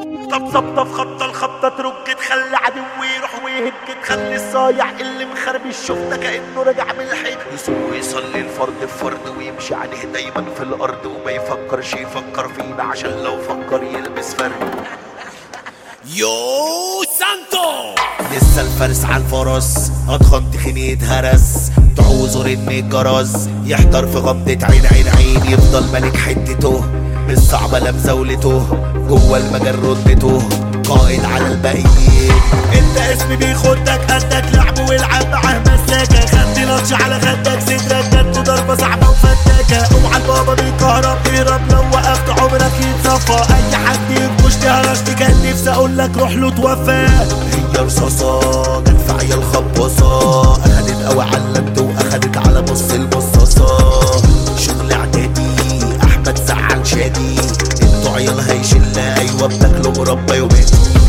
طب ظبطة في خبطة الخبطة ترج تخلي عدو يروح ويهج تخلي الصايع اللي مخربش شفنا كأنه راجع من الحيط يسوق ويصلي الفرد بفرد ويمشي عليه دايما في الأرض وما يفكرش يفكر فينا عشان لو فكر يلبس فرد يو سانتو لسه الفارس على الفرس اضخم تخيني يتهرس تعوزه رن الجرس يحضر في غمضة عين عين عين يفضل ملك حتته مش صعبة لا مزاولته جوه المجال ردته قائد على الباقيين انت اسمي بيخدك قدك لعب والعب معاه مساكة خدت لطش على خدك صدرك جت ضربة صعبة وفتاكة اوعى البابا بيكهرب اهرب لو وقفت عمرك يتصفى اي حد ينكش تهرشت كان نفسي اقول لك روح له توفى هي رصاصة جت في عيال خباصة اخدت قوي على اللد واخدت على بص المصاصة شغل اعدادي احمد زعل شادي انتوا عيال هيشلة ايوه بتاكلوا مربى يومين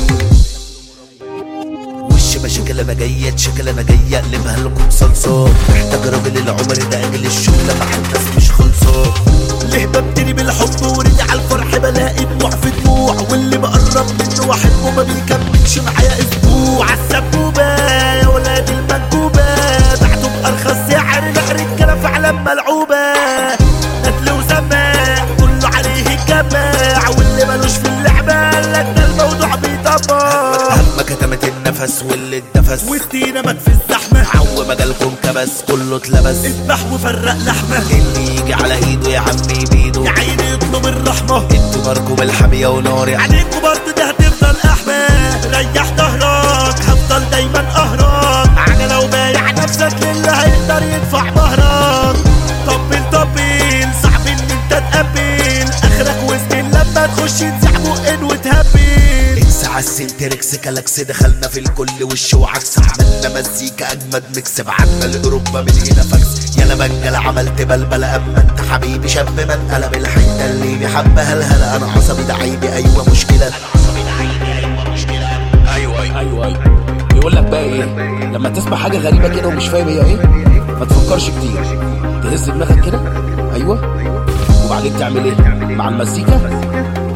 وش مشاكل انا جاية اتشكل انا جاية اقلبها لكم صلصة محتاج راجل العمر ده اجل الشغل مع الناس مش خلصة ليه ببتدي بالحب ورجع على الفرح بلاقي دموع في دموع واللي بقرب منه واحبه ما بيكملش معايا اسبوع عالسبوبة يا ولاد المنكوبة بعته بأرخص سعر لا رجالة فعلا ملعوبة قتل وسماع كله عليه الجماع واللي ملوش في اللعبة قالك ده الموضوع بيطبق هم كتمت النفس واللي اتنفس وسطينا مات في الزحمة عو مجالكم كبس كله اتلبس اذبح وفرق لحمة اللي يجي على ايده يا عمي بيده يا عيني يطلب الرحمة انتوا ناركم الحامية وناري عليكوا برضه ده هتفضل احمى ريح ظهرك هفضل دايما اهرك عجلة وبايع نفسك للي هيقدر يدفع مهرك طبل طبل صعب ان انت تقبل اخرك وسط لما تخش تزع بقين وتهبل اكس عالسنتركس كلاكس دخلنا في الكل وش وعكس عملنا مزيكا اجمد ميكس بعتنا لاوروبا من هنا فاكس يلا منجل عملت بلبل اما انت حبيبي شاب من قلب الحته اللي بيحبها الهلا انا عصبي ده عيبي ايوه مشكله ايوه ايوه ايوه ايوه بيقول لك بقى ايه لما تسمع حاجه غريبه كده ومش فاهم هي ايه ما تفكرش كتير تهز دماغك كده ايوه وبعدين تعمل ايه مع المزيكا